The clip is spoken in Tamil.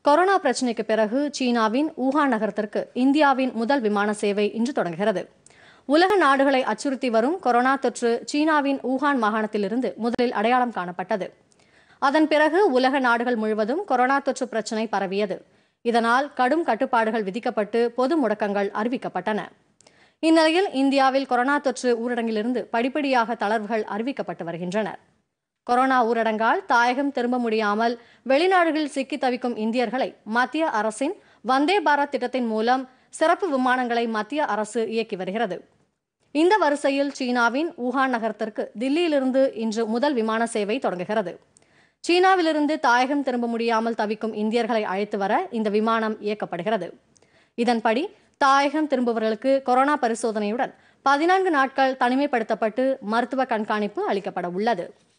கொரோனா பிரச்சினைக்கு பிறகு சீனாவின் ஊகான் நகரத்திற்கு இந்தியாவின் முதல் விமான சேவை இன்று தொடங்குகிறது உலக நாடுகளை அச்சுறுத்தி வரும் கொரோனா தொற்று சீனாவின் ஊகான் மாகாணத்திலிருந்து முதலில் அடையாளம் காணப்பட்டது அதன் பிறகு உலக நாடுகள் முழுவதும் கொரோனா தொற்று பிரச்சினை பரவியது இதனால் கடும் கட்டுப்பாடுகள் விதிக்கப்பட்டு பொது முடக்கங்கள் அறிவிக்கப்பட்டன இந்நிலையில் இந்தியாவில் கொரோனா தொற்று ஊரடங்கிலிருந்து படிப்படியாக தளர்வுகள் அறிவிக்கப்பட்டு வருகின்றன கொரோனா ஊரடங்கால் தாயகம் திரும்ப முடியாமல் வெளிநாடுகளில் சிக்கி தவிக்கும் இந்தியர்களை மத்திய அரசின் வந்தே பாரத் திட்டத்தின் மூலம் சிறப்பு விமானங்களை மத்திய அரசு இயக்கி வருகிறது இந்த வரிசையில் சீனாவின் ஊகான் நகரத்திற்கு தில்லியிலிருந்து இன்று முதல் விமான சேவை தொடங்குகிறது சீனாவிலிருந்து தாயகம் திரும்ப முடியாமல் தவிக்கும் இந்தியர்களை அழைத்து வர இந்த விமானம் இயக்கப்படுகிறது இதன்படி தாயகம் திரும்புபவர்களுக்கு கொரோனா பரிசோதனையுடன் பதினான்கு நாட்கள் தனிமைப்படுத்தப்பட்டு மருத்துவ கண்காணிப்பு அளிக்கப்பட உள்ளது